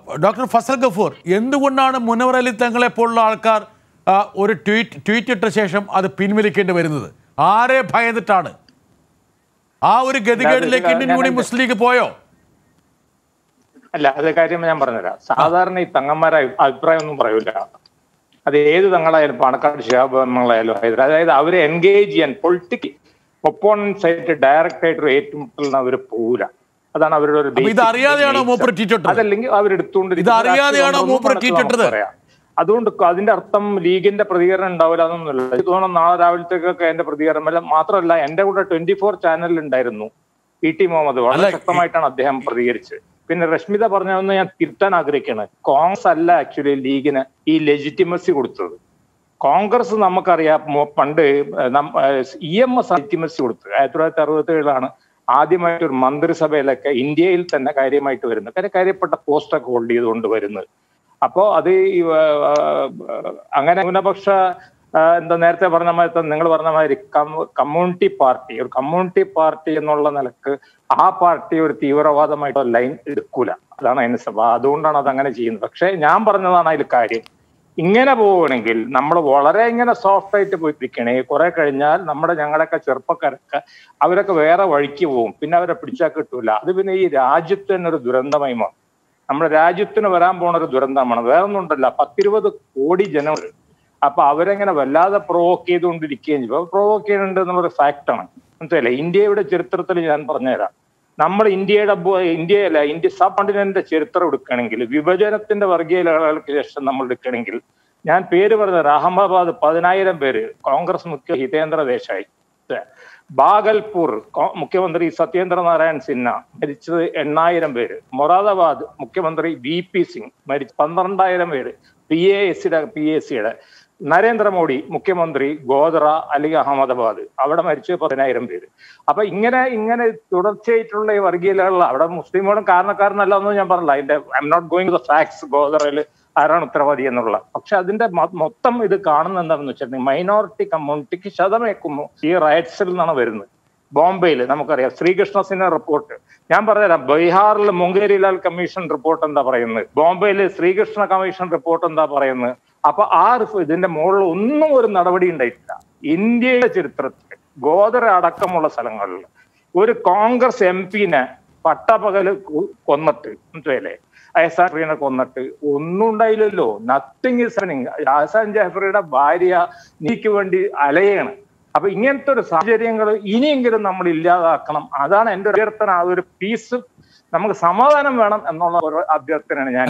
Doctor Fasal Gafoor എന്തുകൊണ്ടാണ് മുനവർ അലി തങ്ങളെ പോലുള്ള ആൾക്കാർ ആ, ഒരു ട്വീറ്റ് ട്വീറ്റ് ഇട്ട ശേഷം അത് പിൻവലിക്കേണ്ടി വരുന്നത് ആരെ ഭയന്നിട്ടാണ് ആ ഒരു ഗതികേടിലേക്ക് ഇന്ത്യൻ യൂണിയൻ മുസ്ലിം ലീഗ് പോയോ അല്ല അത് കാര്യം ഞാൻ പറഞ്ഞുതരാം സാധാരണ ഈ തങ്ങന്മാരെ അഭി- അഭിപ്രായം ഒന്നും പറയൂല അത് ഏത് തങ്ങളായാലും പാണക്കാട് ശിഹാബങ്ങളായാലും ഹൈദരാ അതായത് അവരെ എൻഗേജ് ചെയ്യാൻ പൊളിറ്റിക്കൽ ഒപ്പോണൻസ് ആയിട്ട് ഡയറക്റ്റ് ആയിട്ട് ഒരു ഏറ്റുമുട്ടലിന് അവർ പോവില്ല അതാണ് അവരുടെ ഒരു അപ്പൊ ഇത് basic അറിയാതെയാണോ nature. മൂപ്പര് tweet ഇട്ടത്? അതല്ലെങ്കിൽ അവരെടുത്തുകൊണ്ട് ഇത് അറിയാതെയാണോ മൂപ്പര് tweet ഇട്ടത്? അതുകൊണ്ട് അതിന്റെ അർത്ഥം ലീഗിന്റെ പ്രതികരണം ഉണ്ടാവില്ല എന്നൊന്നുമില്ല എനിക്ക് തോന്നുന്നു നാളെ രാവിലത്തേക്കൊക്കെ എന്റെ പ്രതികരണം അല്ല മാത്രമല്ല എന്റെ കൂടെ ട്വന്റി ഫോർ ചാനലിൽ ഉണ്ടായിരുന്നു ഇ ടി മുഹമ്മദ് വളരെ അല്ല, ശക്തമായിട്ടാണ് അദ്ദേഹം പ്രതികരിച്ചത് പിന്നെ രശ്മിത പറഞ്ഞതൊന്ന് ഞാൻ തിരുത്താൻ ആഗ്രഹിക്കുകയാണ് കോൺഗ്രസ് അല്ല ആക്ച്വലി ലീഗിന് ഈ ലെജിറ്റിമസി കൊടുത്തത് കോൺഗ്രസ് നമുക്കറിയാം മೊ- പണ്ട് ഇ എം എസ് ലെജിറ്റിമസി കൊടുത്തത് ആയിരത്തി തൊള്ളായിരത്തി അറുപത്തി ഏഴിലാണ് ആദ്യമായിട്ട് ഒരു മന്ത്രിസഭയിലൊക്കെ ഇന്ത്യയിൽ തന്നെ കാര്യമായിട്ട് വരുന്നത് കാര്യം കാര്യപ്പെട്ട പോസ്റ്റൊക്കെ ഹോൾഡ് ചെയ്തുകൊണ്ട് വരുന്നത് അപ്പോ അത് ഈ ആ, ആ, അങ്ങനെ ന്യൂനപക്ഷ ആ, എന്താ നേരത്തെ പറഞ്ഞ മാതിരി നിങ്ങൾ പറഞ്ഞ മാതിരി കമ്മ്യൂണിറ്റി പാർട്ടി ഒരു കമ്മ്യൂണിറ്റി പാർട്ടി എന്നുള്ള നിലക്ക് ആ പാർട്ടി ഒരു തീവ്രവാദമായിട്ട് ലൈൻ എടുക്കൂല അതാണ് അതിന് സഭ അതുകൊണ്ടാണ് അത് അങ്ങനെ ചെയ്യുന്നത് പക്ഷെ ഞാൻ പറഞ്ഞതാണ് അതിൽ കാര്യം ഇങ്ങനെ പോവുകയാണെങ്കിൽ നമ്മൾ വളരെ ഇങ്ങനെ സോഫ്റ്റ് ആയിട്ട് പോയിപ്പിക്കണേ കുറെ കഴിഞ്ഞാൽ നമ്മുടെ ഞങ്ങളൊക്കെ ചെറുപ്പക്കാരൊക്കെ അവരൊക്കെ വേറെ വഴിക്ക് പോകും പിന്നെ അവരെ പിടിച്ചാൽ കിട്ടൂല അത് പിന്നെ ഈ രാജ്യത്ത് തന്നെ ഒരു ദുരന്തമായി മാറും നമ്മുടെ രാജ്യത്തിന് വരാൻ പോണ ഒരു ദുരന്തമാണ് വേറെ ഒന്നും ഉണ്ടല്ല പത്തിരുപത് കോടി ജനങ്ങൾ അപ്പൊ അവരെങ്ങനെ വല്ലാതെ പ്രൊവോക്ക് ചെയ്തുകൊണ്ടിരിക്കുകയും ചെയ്യും പ്രൊവോക്ക് ചെയ്യുന്നുണ്ട് എന്നുള്ളൊരു ഫാക്റ്റാണ് മനസ്സിലായില്ലേ ഇന്ത്യയുടെ ചരിത്രത്തിൽ ഞാൻ പറഞ്ഞുതരാം നമ്മൾ ഇന്ത്യയുടെ ബോ- ഇന്ത്യയല്ല ഇന്ത്യ സബ് കോണ്ടിനെന്റിന്റെ ചരിത്രം എടുക്കുകയാണെങ്കിൽ വിഭജനത്തിന്റെ വർഗീയ ലഹളകൾക്ക് ശേഷം നമ്മൾ എടുക്കുകയാണെങ്കിൽ ഞാൻ പേര് പറഞ്ഞത് അഹമ്മദാബാദ് പതിനായിരം പേര് കോൺഗ്രസ് മുഖ്യ ഹിതേന്ദ്ര ദേശായി ബാഗൽപൂർ കോ- മുഖ്യമന്ത്രി സത്യേന്ദ്ര നാരായൺ സിൻഹ മരിച്ചത് എണ്ണായിരം പേര് മൊറാദാബാദ് മുഖ്യമന്ത്രി വി പി സിംഗ് മരിച്ച പന്ത്രണ്ടായിരം പേര് പി എ എസിയുടെ പി എ സിയുടെ നരേന്ദ്രമോദി മുഖ്യമന്ത്രി ഗോദ്ര അല്ലെങ്കിൽ അഹമ്മദാബാദ് അവിടെ മരിച്ചത് പതിനായിരം പേര് അപ്പൊ ഇങ്ങനെ ഇങ്ങനെ തുടർച്ചയായിട്ടുള്ള ഈ വർഗീയതകൾ അവിടെ മുസ്ലിമുകളും കാരണക്കാരനല്ല എന്ന് ഞാൻ പറഞ്ഞില്ല അതിന്റെ I'm not going the facts ഗോദറയിൽ ആരാണ് ഉത്തരവാദി എന്നുള്ള പക്ഷെ അതിന്റെ മൊ- മൊത്തം ഇത് കാണുന്ന എന്താണെന്ന് വെച്ചിട്ടുണ്ടെങ്കിൽ മൈനോറിറ്റി കമ്മ്യൂണിറ്റിക്ക് ശതമേക്കുന്നു ഈ റൈറ്റ്സിൽ നിന്നാണ് വരുന്നത് ബോംബെയിൽ നമുക്കറിയാം ശ്രീകൃഷ്ണ സിൻഹ റിപ്പോർട്ട് ഞാൻ പറഞ്ഞുതരാം ബീഹാറിൽ മുങ്കേരിലാൽ കമ്മീഷൻ റിപ്പോർട്ട് എന്താ പറയുന്നത് ബോംബെയിൽ ശ്രീകൃഷ്ണ കമ്മീഷൻ റിപ്പോർട്ട് എന്താ പറയുന്നത് അപ്പൊ ആ റിപ്പോ- ഇതിന്റെ മുകളിൽ ഒന്നും ഒരു നടപടി ഉണ്ടായിട്ടില്ല ഇന്ത്യയുടെ ചരിത്രത്തിൽ ഗോദര അടക്കമുള്ള സ്ഥലങ്ങളിൽ ഒരു കോൺഗ്രസ് എം പിനെ പട്ടപകല് കൊ- കൊന്നിട്ട് മനസ്സിലായില്ലേ അഹസാൻ ജാഫറിനെ കൊന്നിട്ട് ഒന്നും ഉണ്ടായില്ലല്ലോ നത്തിങ് ഇസ് അഹസാൻ ജാഫറിയുടെ ഭാര്യ നീക്ക് വേണ്ടി അലയാണ് അപ്പൊ ഇങ്ങനത്തെ ഒരു സാഹചര്യങ്ങൾ ഇനിയെങ്കിലും നമ്മൾ ഇല്ലാതാക്കണം അതാണ് എന്റെ ഒരു അഭ്യർത്ഥന ആ ഒരു പീസ് നമുക്ക് സമാധാനം വേണം എന്നുള്ള ഒരു അഭ്യർത്ഥനയാണ് ഞാൻ